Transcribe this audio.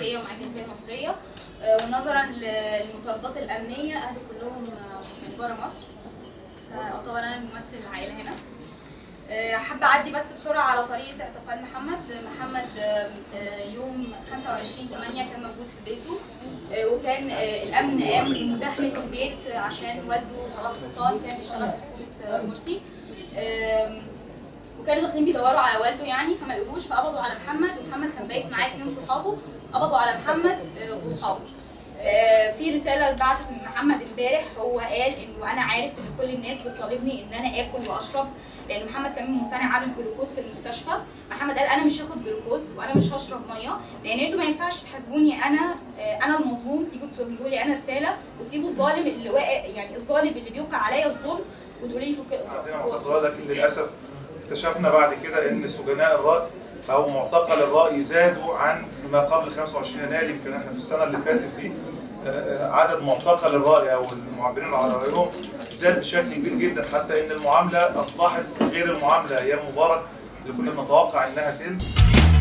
الجنسيه ومعاه الجنسيه المصريه آه، ونظرا للمطاردات الامنيه اهله كلهم آه، من بره مصر فاعتبر انا ممثل العائله هنا آه، حابه اعدي بس بسرعه على طريقه اعتقال محمد محمد آه، آه، يوم 25 8 كان موجود في بيته آه، وكان آه، الامن قام بمداهمه البيت عشان والده صلاح سلطان كان بيشتغل في حكومه آه، مرسي آم، وكانوا داخلين بيدوروا على والده يعني فما لقوهوش فقبضوا على محمد ومحمد كان بايت معاه اتنين صحابه قبضوا على محمد آه، واصحابه آه، في رساله اتبعتت من محمد امبارح هو قال انه انا عارف ان كل الناس بتطالبني ان انا اكل واشرب لان محمد كمان ممتنع عن الجلوكوز في المستشفى محمد قال انا مش هاخد جلوكوز وانا مش هشرب ميه لان انتوا ما ينفعش تحاسبوني انا آه، انا المظلوم تيجوا توجهوا لي انا رساله وتسيبوا الظالم اللي واقع يعني الظالم اللي بيوقع عليا الظلم وتقولوا لي فك عندنا معتقلات لكن للاسف اكتشفنا بعد كده ان سجناء الراي او معتقل الراي زادوا عن ما قبل 25 يناير يمكن احنا في السنه اللي فاتت دي آه، عدد معتقل الراي او المعبرين على رايهم زاد بشكل كبير جدا حتى ان المعامله اصبحت غير المعامله ايام مبارك اللي كنا بنتوقع انها تتم